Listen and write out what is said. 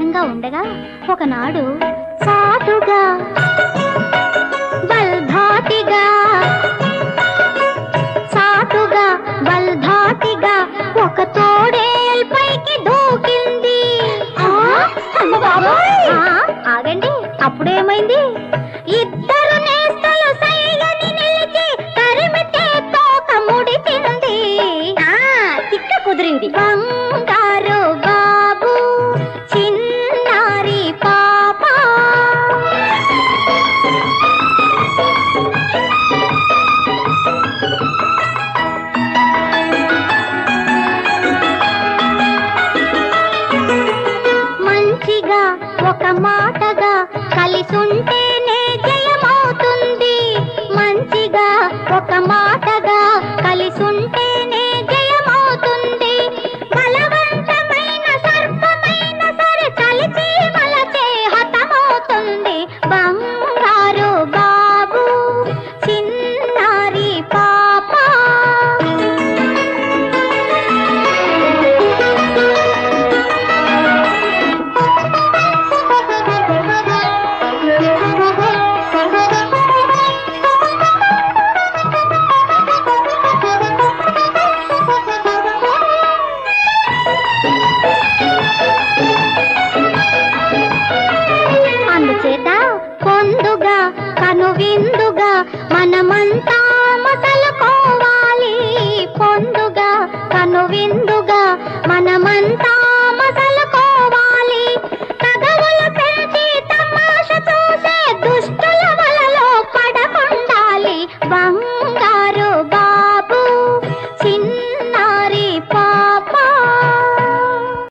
విధంగా ఉండగా ఒకనాడు సాటుగా బల్ధాటిగా సాటుగా బల్ధాటిగా ఒక తోడేల్ పైకి దూకింది ఆ, ఆగండి అప్పుడేమైంది ఇద్దరు నేస్తలు సైగని నిలిచి తరిమితే తోక ముడిచింది తిక్క కుదిరింది బంగారు బాబు చిన్నారి పాప మంచిగా ఒక మాటగా కలిసుంటేనే జయమవుతుంది మంచిగా ఒక మాటగా కలిసుంటేనే జయమవుతుంది బలవంతమైన సర్పమైన సరే కలిసి మలచే హతమవుతుంది బంగారు బాబు చిన్నారి పాప అందుచేత పొందుగా కనువిందుగా మనమంతా